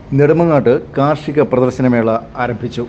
നെടുമങ്ങാട്ട് കാർഷിക പ്രദർശനമേള ആരംഭിച്ചു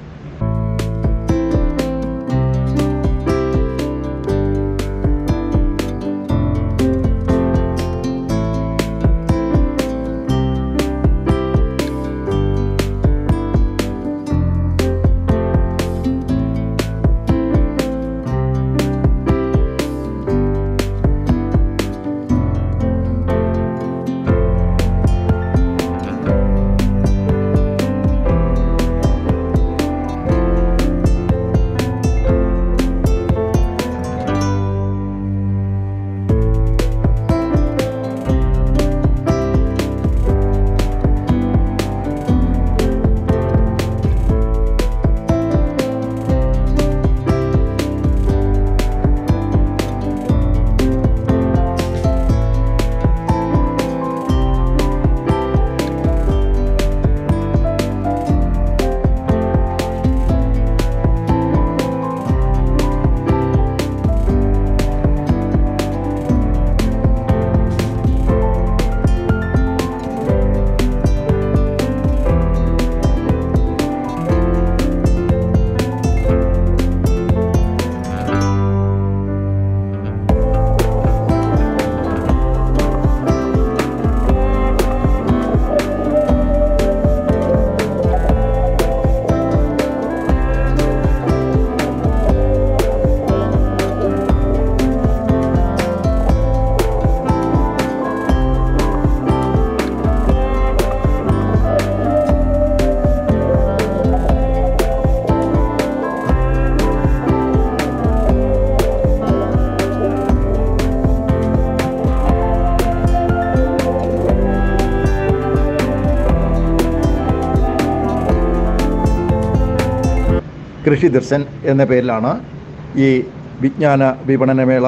കൃഷി ദർശൻ എന്ന പേരിലാണ് ഈ വിജ്ഞാന വിപണനമേള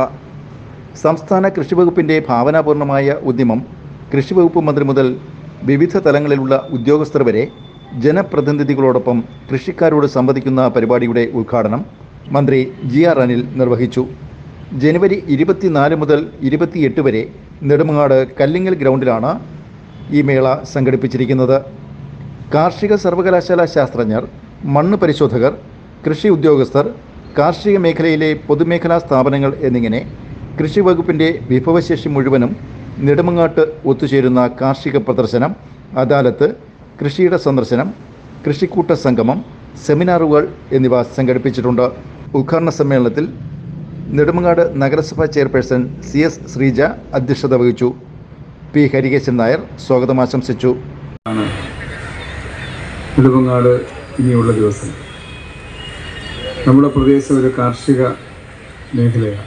സംസ്ഥാന കൃഷി വകുപ്പിൻ്റെ ഭാവനാപൂർണമായ ഉദ്യമം കൃഷി വകുപ്പ് മന്ത്രി മുതൽ വിവിധ തലങ്ങളിലുള്ള ഉദ്യോഗസ്ഥർ വരെ ജനപ്രതിനിധികളോടൊപ്പം കൃഷിക്കാരോട് സംവദിക്കുന്ന പരിപാടിയുടെ ഉദ്ഘാടനം മന്ത്രി ജി ആർ അനിൽ നിർവഹിച്ചു ജനുവരി ഇരുപത്തിനാല് മുതൽ ഇരുപത്തിയെട്ട് വരെ നെടുമങ്ങാട് കല്ലിങ്ങൽ ഗ്രൗണ്ടിലാണ് ഈ മേള സംഘടിപ്പിച്ചിരിക്കുന്നത് കാർഷിക സർവകലാശാല ശാസ്ത്രജ്ഞർ മണ്ണ് പരിശോധകർ കൃഷി ഉദ്യോഗസ്ഥർ കാർഷിക മേഖലയിലെ പൊതുമേഖലാ സ്ഥാപനങ്ങൾ എന്നിങ്ങനെ കൃഷി വകുപ്പിൻ്റെ വിഭവശേഷി മുഴുവനും നെടുമങ്ങാട്ട് ഒത്തുചേരുന്ന കാർഷിക പ്രദർശനം അദാലത്ത് കൃഷിയുടെ സന്ദർശനം കൃഷിക്കൂട്ട സംഗമം സെമിനാറുകൾ എന്നിവ സംഘടിപ്പിച്ചിട്ടുണ്ട് ഉദ്ഘാടന സമ്മേളനത്തിൽ നെടുമങ്ങാട് നഗരസഭാ ചെയർപേഴ്സൺ സി എസ് ശ്രീജ അധ്യക്ഷത വഹിച്ചു പി ഹരികേശൻ നായർ സ്വാഗതം ആശംസിച്ചു ആണ് നെടുമങ്ങാട് ഇനിയുള്ള ദിവസം നമ്മുടെ പ്രദേശം ഒരു കാർഷിക മേഖലയാണ്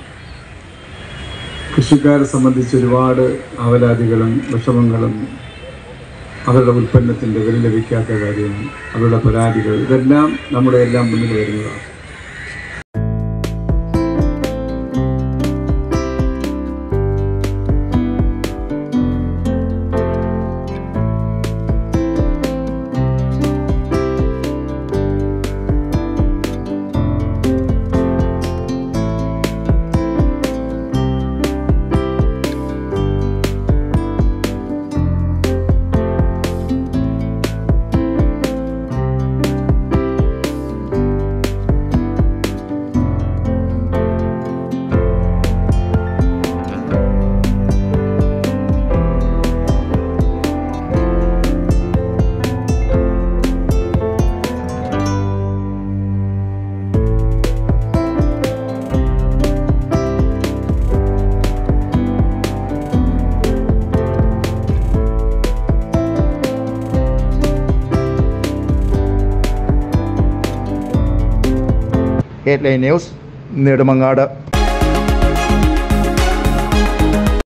കൃഷിക്കാരെ സംബന്ധിച്ച് ഒരുപാട് അവലാദികളും വിഷമങ്ങളും അവരുടെ ഉൽപ്പന്നത്തിൻ്റെ വില ലഭിക്കാത്ത കാര്യം അവരുടെ പരാതികൾ ഇതെല്ലാം നമ്മുടെ എല്ലാം മുന്നിൽ വരുന്നതാണ് ഹെഡ്ലൈൻ ന്യൂസ് നെടുമങ്ങാട്